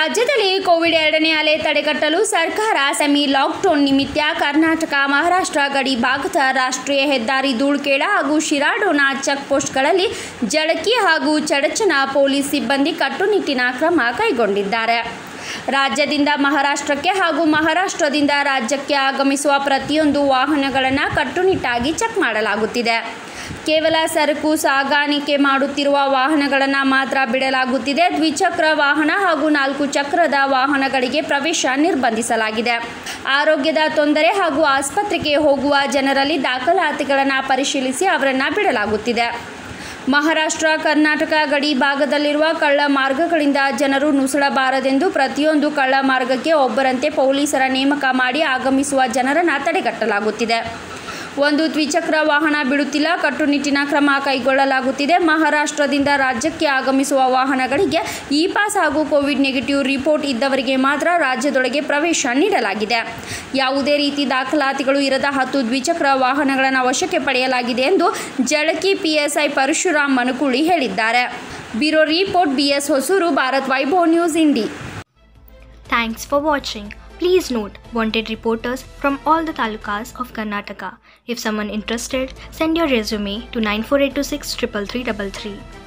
ರಾಜ್ಯದಲ್ಲಿ ಕೋವಿಡ್ ಎರಡನೇ ಅಲೆ ತಡೆಗಟ್ಟಲು ಸರ್ಕಾರ ಸೆಮಿ ಲಾಕ್ಡೌನ್ ನಿಮಿತ್ತ ಕರ್ನಾಟಕ ಮಹಾರಾಷ್ಟ್ರ ಗಡಿ ಭಾಗದ ರಾಷ್ಟ್ರೀಯ ಹೆದ್ದಾರಿ ಧೂಳ್ಕೇಡ ಹಾಗೂ ಶಿರಾಡೋನ ಚೆಕ್ ಪೋಸ್ಟ್ಗಳಲ್ಲಿ ಜಳಕಿ ಹಾಗೂ ಚಡಚಣ ಪೊಲೀಸ್ ಸಿಬ್ಬಂದಿ ಕಟ್ಟುನಿಟ್ಟಿನ ಕ್ರಮ ಕೈಗೊಂಡಿದ್ದಾರೆ ರಾಜ್ಯದಿಂದ ಮಹಾರಾಷ್ಟ್ರಕ್ಕೆ ಹಾಗೂ ಮಹಾರಾಷ್ಟ್ರದಿಂದ ರಾಜ್ಯಕ್ಕೆ ಆಗಮಿಸುವ ಪ್ರತಿಯೊಂದು ವಾಹನಗಳನ್ನು ಕಟ್ಟುನಿಟ್ಟಾಗಿ ಚೆಕ್ ಮಾಡಲಾಗುತ್ತಿದೆ ಕೇವಲ ಸರಕು ಸಾಗಾಣಿಕೆ ಮಾಡುತ್ತಿರುವ ವಾಹನಗಳನ್ನು ಮಾತ್ರ ಬಿಡಲಾಗುತ್ತಿದೆ ದ್ವಿಚಕ್ರ ವಾಹನ ಹಾಗೂ ನಾಲ್ಕು ಚಕ್ರದ ವಾಹನಗಳಿಗೆ ಪ್ರವೇಶ ನಿರ್ಬಂಧಿಸಲಾಗಿದೆ ಆರೋಗ್ಯದ ತೊಂದರೆ ಹಾಗೂ ಆಸ್ಪತ್ರೆಗೆ ಹೋಗುವ ಜನರಲ್ಲಿ ದಾಖಲಾತಿಗಳನ್ನು ಪರಿಶೀಲಿಸಿ ಅವರನ್ನು ಬಿಡಲಾಗುತ್ತಿದೆ ಮಹಾರಾಷ್ಟ್ರ ಕರ್ನಾಟಕ ಗಡಿ ಭಾಗದಲ್ಲಿರುವ ಕಳ್ಳ ಮಾರ್ಗಗಳಿಂದ ಜನರು ನುಸುಳಬಾರದೆಂದು ಪ್ರತಿಯೊಂದು ಕಳ್ಳ ಮಾರ್ಗಕ್ಕೆ ಒಬ್ಬರಂತೆ ಪೊಲೀಸರ ನೇಮಕ ಮಾಡಿ ಆಗಮಿಸುವ ಜನರನ್ನು ತಡೆಗಟ್ಟಲಾಗುತ್ತಿದೆ ಒಂದು ದ್ವಿಚಕ್ರ ವಾಹನ ಬಿಡುತ್ತಿಲ್ಲ ಕಟ್ಟುನಿಟ್ಟಿನ ಕ್ರಮ ಕೈಗೊಳ್ಳಲಾಗುತ್ತಿದೆ ಮಹಾರಾಷ್ಟ್ರದಿಂದ ರಾಜ್ಯಕ್ಕೆ ಆಗಮಿಸುವ ವಾಹನಗಳಿಗೆ ಇ ಪಾಸ್ ಹಾಗೂ ಕೋವಿಡ್ ನೆಗೆಟಿವ್ ರಿಪೋರ್ಟ್ ಇದ್ದವರಿಗೆ ಮಾತ್ರ ರಾಜ್ಯದೊಳಗೆ ಪ್ರವೇಶ ನೀಡಲಾಗಿದೆ ಯಾವುದೇ ರೀತಿ ದಾಖಲಾತಿಗಳು ಇರದ ಹತ್ತು ದ್ವಿಚಕ್ರ ವಾಹನಗಳನ್ನು ವಶಕ್ಕೆ ಪಡೆಯಲಾಗಿದೆ ಎಂದು ಜಳಕಿ ಪಿಎಸ್ಐ ಪರಶುರಾಮ್ ಮನುಕುಳಿ ಹೇಳಿದ್ದಾರೆ bureau report BS Hosur Bharat Vaibhav news Indi Thanks for watching. Please note wanted reporters from all the talukas of Karnataka. If someone interested, send your resume to 94826 33333.